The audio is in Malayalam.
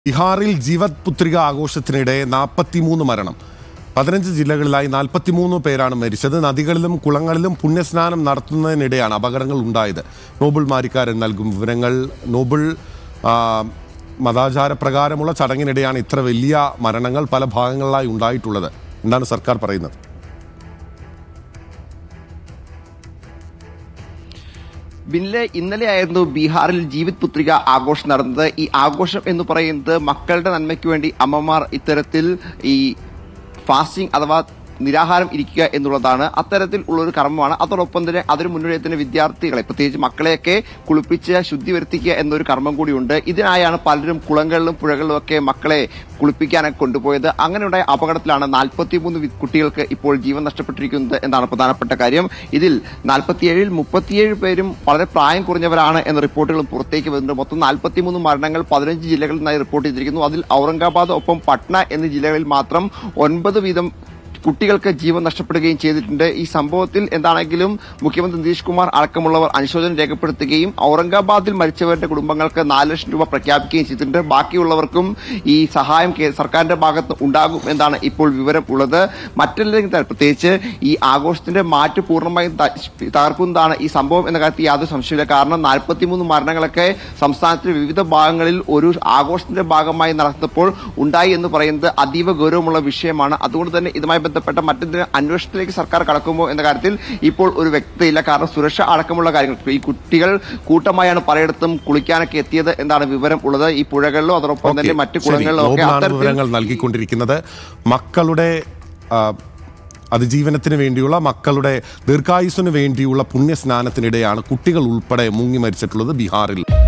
ബീഹാറിൽ ജീവത് പുത്രിക ആഘോഷത്തിനിടെ നാൽപ്പത്തിമൂന്ന് മരണം പതിനഞ്ച് ജില്ലകളിലായി നാൽപ്പത്തിമൂന്ന് പേരാണ് മരിച്ചത് നദികളിലും കുളങ്ങളിലും പുണ്യസ്നാനം നടത്തുന്നതിനിടെയാണ് അപകടങ്ങൾ ഉണ്ടായത് നോബിൾ മാരിക്കാരൻ നൽകും വിവരങ്ങൾ നോബിൾ ആ, മതാചാരപ്രകാരമുള്ള ചടങ്ങിനിടെയാണ് ഇത്ര വലിയ മരണങ്ങൾ പല ഭാഗങ്ങളിലായി ഉണ്ടായിട്ടുള്ളത് എന്താണ് സർക്കാർ പറയുന്നത് ബില്ല് ഇന്നലെയായിരുന്നു ബീഹാറിൽ ജീവിത് പുത്രിക ആഘോഷം നടന്നത് ഈ ആഘോഷം എന്ന് പറയുന്നത് മക്കളുടെ നന്മയ്ക്ക് വേണ്ടി അമ്മമാർ ഇത്തരത്തിൽ ഈ ഫാസ്റ്റിംഗ് അഥവാ നിരാഹാരം ഇരിക്കുക എന്നുള്ളതാണ് അത്തരത്തിൽ ഉള്ളൊരു കർമ്മമാണ് അതോടൊപ്പം തന്നെ അതിന് മുന്നോട്ട് വിദ്യാർത്ഥികളെ പ്രത്യേകിച്ച് മക്കളെയൊക്കെ കുളിപ്പിച്ച് ശുദ്ധി വരുത്തിക്കുക എന്നൊരു കർമ്മം കൂടിയുണ്ട് ഇതിനായാണ് പലരും കുളങ്ങളിലും പുഴകളിലും ഒക്കെ മക്കളെ കുളിപ്പിക്കാനൊക്കെ കൊണ്ടുപോയത് അങ്ങനെയുണ്ടായ അപകടത്തിലാണ് നാൽപ്പത്തിമൂന്ന് കുട്ടികൾക്ക് ഇപ്പോൾ ജീവൻ നഷ്ടപ്പെട്ടിരിക്കുന്നത് എന്നാണ് പ്രധാനപ്പെട്ട കാര്യം ഇതിൽ നാൽപ്പത്തിയേഴിൽ മുപ്പത്തിയേഴ് പേരും വളരെ പ്രായം കുറഞ്ഞവരാണ് എന്ന റിപ്പോർട്ടുകളും പുറത്തേക്ക് വരുന്നുണ്ട് മൊത്തം നാൽപ്പത്തിമൂന്ന് മരണങ്ങൾ പതിനഞ്ച് ജില്ലകളിൽ നിന്നായി റിപ്പോർട്ട് ചെയ്തിരിക്കുന്നു അതിൽ ഔറംഗാബാദ് ഒപ്പം പട്ന എന്നീ ജില്ലകളിൽ മാത്രം ഒൻപത് വീതം കുട്ടികൾക്ക് ജീവൻ നഷ്ടപ്പെടുകയും ചെയ്തിട്ടുണ്ട് ഈ സംഭവത്തിൽ എന്താണെങ്കിലും മുഖ്യമന്ത്രി നിതീഷ് കുമാർ അടക്കമുള്ളവർ അനുശോചനം രേഖപ്പെടുത്തുകയും ഔറംഗാബാദിൽ മരിച്ചവരുടെ കുടുംബങ്ങൾക്ക് നാല് ലക്ഷം രൂപ പ്രഖ്യാപിക്കുകയും ചെയ്തിട്ടുണ്ട് ബാക്കിയുള്ളവർക്കും ഈ സഹായം കേ- സർക്കാരിന്റെ ഭാഗത്ത് ഉണ്ടാകും എന്നാണ് ഇപ്പോൾ വിവരം ഉള്ളത് മറ്റെന്തെങ്കിലും തര- പ്രത്യേകിച്ച് ഈ ആഘോഷത്തിന്റെ മാറ്റ് പൂർണ്ണമായും ത- തകർക്കുന്നതാണ് ഈ സംഭവം എന്ന കാര്യത്തിൽ യാതൊരു സംശയമില്ല കാരണം നാൽപ്പത്തിമൂന്ന് മരണങ്ങളൊക്കെ സംസ്ഥാനത്തിന്റെ വിവിധ ഭാഗങ്ങളിൽ ഒരു ആഘോഷത്തിന്റെ ഭാഗമായി നടന്നപ്പോൾ ഉണ്ടായി എന്ന് പറയുന്നത് അതീവ ഗൗരവമുള്ള വിഷയമാണ് അതുകൊണ്ട് തന്നെ ഇതുമായി ബന്ധപ്പെട്ട മറ്റെന്തെങ്കിലും അന്വേഷണത്തിലേക്ക് സർക്കാർ കടക്കുമോ എന്ന കാര്യത്തിൽ ഇപ്പോൾ ഒരു വ്യക്തതയില്ല കാരണം സുരക്ഷ അടക്കമുള്ള കാര്യങ്ങൾ ഈ കുട്ടികൾ കൂട്ടമായാണ് പലയിടത്തും കുളിക്കാനൊക്കെ എത്തിയത് എന്നാണ് വിവരം ഉള്ളത് ഈ പുഴകളിലോ അതോടൊപ്പം തന്നെ ഓക്കേ, മറ്റു ശരി. കുളങ്ങളിലോ ഒക്കെ നോബിളാണ് അത്തരത്തിൽ വിവരങ്ങൾ നൽകിക്കൊണ്ടിരിക്കുന്നത് മക്കളുടെ ആ, അതിജീവനത്തിന് വേണ്ടിയുള്ള മക്കളുടെ ദീർഘായുസിന് വേണ്ടിയുള്ള പുണ്യസ്നാനത്തിനിടെയാണ് കുട്ടികൾ ഉൾപ്പെടെ മുങ്ങി മരിച്ചിട്ടുള്ളത് ബീഹാറിൽ